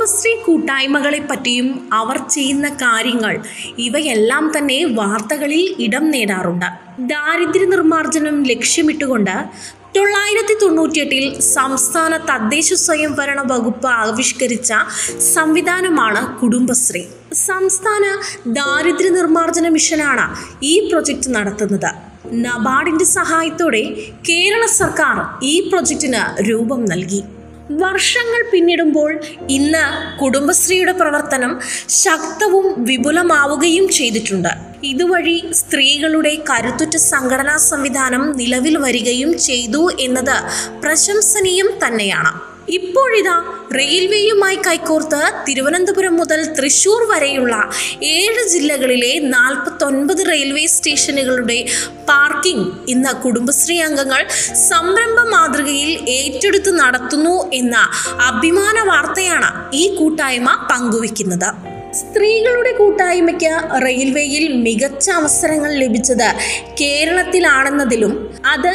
കുടുംബശ്രീ കൂട്ടായ്മകളെ പറ്റിയും അവർ ചെയ്യുന്ന കാര്യങ്ങൾ ഇവയെല്ലാം തന്നെ വാർത്തകളിൽ ഇടം നേടാറുണ്ട് ദാരിദ്ര്യ നിർമ്മാർജ്ജനം ലക്ഷ്യമിട്ടുകൊണ്ട് തൊള്ളായിരത്തി തൊണ്ണൂറ്റിയെട്ടിൽ സംസ്ഥാന തദ്ദേശ സ്വയംഭരണ വകുപ്പ് ആവിഷ്കരിച്ച സംവിധാനമാണ് കുടുംബശ്രീ സംസ്ഥാന ദാരിദ്ര്യ നിർമ്മാർജ്ജന മിഷനാണ് ഈ പ്രൊജക്ട് നടത്തുന്നത് നബാർഡിന്റെ സഹായത്തോടെ കേരള സർക്കാർ ഈ പ്രൊജക്ടിന് രൂപം നൽകി വർഷങ്ങൾ പിന്നിടുമ്പോൾ ഇന്ന് കുടുംബശ്രീയുടെ പ്രവർത്തനം ശക്തവും വിപുലമാവുകയും ചെയ്തിട്ടുണ്ട് ഇതുവഴി സ്ത്രീകളുടെ കരുത്തുറ്റ സംഘടനാ സംവിധാനം നിലവിൽ വരികയും ചെയ്തു എന്നത് പ്രശംസനീയം തന്നെയാണ് ഇപ്പോഴിതാ റെയിൽവേയുമായി കൈകോർത്ത് തിരുവനന്തപുരം മുതൽ തൃശൂർ വരെയുള്ള ഏഴ് ജില്ലകളിലെ നാൽപ്പത്തൊൻപത് റെയിൽവേ സ്റ്റേഷനുകളുടെ പാർക്കിംഗ് ഇന്ന് കുടുംബശ്രീ അംഗങ്ങൾ സംരംഭ മാതൃകയിൽ ഏറ്റെടുത്ത് നടത്തുന്നു എന്ന അഭിമാന വാർത്തയാണ് ഈ കൂട്ടായ്മ പങ്കുവയ്ക്കുന്നത് സ്ത്രീകളുടെ കൂട്ടായ്മയ്ക്ക് റെയിൽവേയിൽ മികച്ച അവസരങ്ങൾ ലഭിച്ചത് കേരളത്തിലാണെന്നതിലും അത്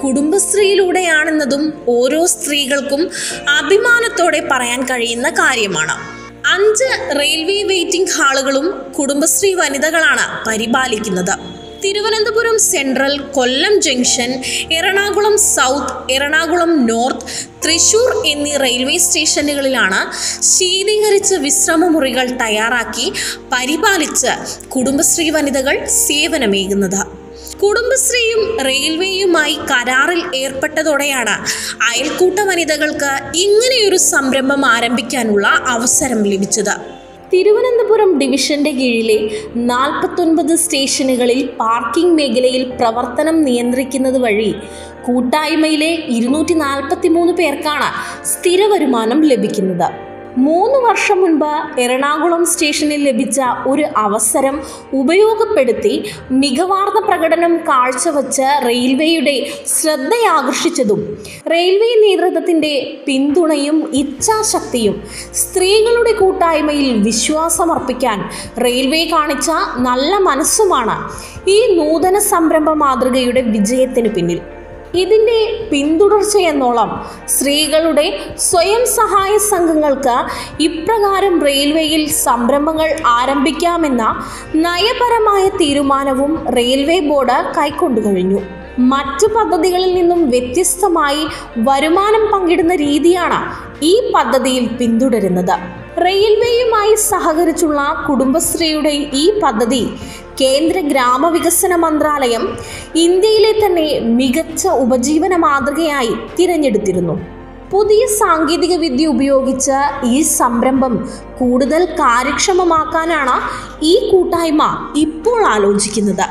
കുടുംബശ്രീയിലൂടെയാണെന്നതും ഓരോ സ്ത്രീകൾക്കും അഭിമാനത്തോടെ പറയാൻ കഴിയുന്ന കാര്യമാണ് അഞ്ച് റെയിൽവേ വെയിറ്റിംഗ് ഹാളുകളും കുടുംബശ്രീ വനിതകളാണ് പരിപാലിക്കുന്നത് Thiruvananthapuram central Kollam junction Ernakulam south Ernakulam north Thrissur എന്നീ റെയിൽവേ സ്റ്റേഷനുകളിലാണ് ശീതീകരിച്ച വിശ്രമമുറികൾ തയ്യാറാക്കി പരിപാലിച്ച് കുടുംബശ്രീ വനിതകൾ സേവനമേകുന്നത് കുടുംബശ്രീയും റെയിൽവേയുമായി കരാറിൽ ഏർപ്പെട്ടതോടെയാണ് അയൽക്കൂട്ട വനിതകൾക്ക് ഇങ്ങനെയൊരു സംരംഭം ആരംഭിക്കാനുള്ള അവസരം ലഭിച്ചത് തിരുവനന്തപുരം ഡിവിഷന്റെ കീഴിലെ നാൽപ്പത്തൊൻപത് സ്റ്റേഷനുകളിൽ പാർക്കിംഗ് മേഖലയിൽ പ്രവർത്തനം നിയന്ത്രിക്കുന്നത് വഴി കൂട്ടായ്മയിലെ ഇരുന്നൂറ്റി നാൽപ്പത്തി മൂന്ന് പേർക്കാണ് സ്ഥിര വരുമാനം ലഭിക്കുന്നത് മൂന്ന് വർഷം മുൻപ് എറണാകുളം സ്റ്റേഷനിൽ ലഭിച്ച ഒരു അവസരം ഉപയോഗപ്പെടുത്തി മികവാർന്ന പ്രകടനം കാഴ്ചവെച്ച റെയിൽവേയുടെ ശ്രദ്ധയാകർഷിച്ചതും റെയിൽവേ നേതൃത്വത്തിൻ്റെ പിന്തുണയും ഇച്ഛാശക്തിയും സ്ത്രീകളുടെ കൂട്ടായ്മയിൽ വിശ്വാസമർപ്പിക്കാൻ റെയിൽവേ കാണിച്ച നല്ല മനസ്സുമാണ് ഈ നൂതന സംരംഭ മാതൃകയുടെ വിജയത്തിന് പിന്നിൽ ഇതിൻ്റെ പിന്തുടർച്ചയെന്നോളം സ്ത്രീകളുടെ സ്വയം സഹായ സംഘങ്ങൾക്ക് ഇപ്രകാരം റെയിൽവേയിൽ സംരംഭങ്ങൾ ആരംഭിക്കാമെന്ന നയപരമായ തീരുമാനവും റെയിൽവേ ബോർഡ് കൈക്കൊണ്ടു കഴിഞ്ഞു മറ്റു പദ്ധതികളിൽ നിന്നും വ്യത്യസ്തമായി വരുമാനം പങ്കിടുന്ന രീതിയാണ് ഈ പദ്ധതിയിൽ പിന്തുടരുന്നത് റെയിൽവേയുമായി സഹകരിച്ചുള്ള കുടുംബശ്രീയുടെ ഈ പദ്ധതി കേന്ദ്ര ഗ്രാമവികസന മന്ത്രാലയം ഇന്ത്യയിലെ തന്നെ മികച്ച ഉപജീവന മാതൃകയായി തിരഞ്ഞെടുത്തിരുന്നു പുതിയ സാങ്കേതിക വിദ്യ ഉപയോഗിച്ച് ഈ സംരംഭം കൂടുതൽ കാര്യക്ഷമമാക്കാനാണ് ഈ കൂട്ടായ്മ ഇപ്പോൾ ആലോചിക്കുന്നത്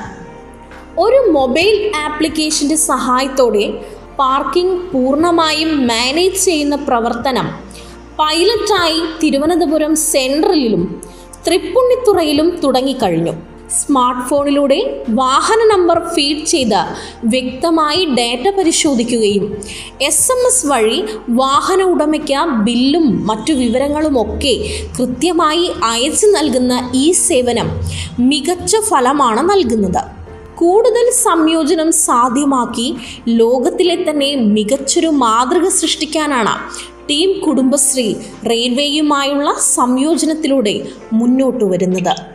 ഒരു മൊബൈൽ ആപ്ലിക്കേഷൻ്റെ സഹായത്തോടെ പാർക്കിംഗ് പൂർണ്ണമായും മാനേജ് ചെയ്യുന്ന പ്രവർത്തനം പൈലറ്റായി തിരുവനന്തപുരം സെൻട്രലിലും തൃപ്പുണിത്തുറയിലും തുടങ്ങിക്കഴിഞ്ഞു സ്മാർട്ട് ഫോണിലൂടെ വാഹന നമ്പർ ഫീഡ് ചെയ്ത് വ്യക്തമായി ഡാറ്റ പരിശോധിക്കുകയും എസ് എം എസ് വഴി വാഹന ഉടമയ്ക്ക് ബില്ലും മറ്റു വിവരങ്ങളുമൊക്കെ കൃത്യമായി അയച്ചു നൽകുന്ന ഈ സേവനം മികച്ച ഫലമാണ് നൽകുന്നത് കൂടുതൽ സംയോജനം സാധ്യമാക്കി ലോകത്തിലെ തന്നെ മികച്ചൊരു മാതൃക സൃഷ്ടിക്കാനാണ് ടീം കുടുംബശ്രീ റെയിൽവേയുമായുള്ള സംയോജനത്തിലൂടെ മുന്നോട്ട് വരുന്നത്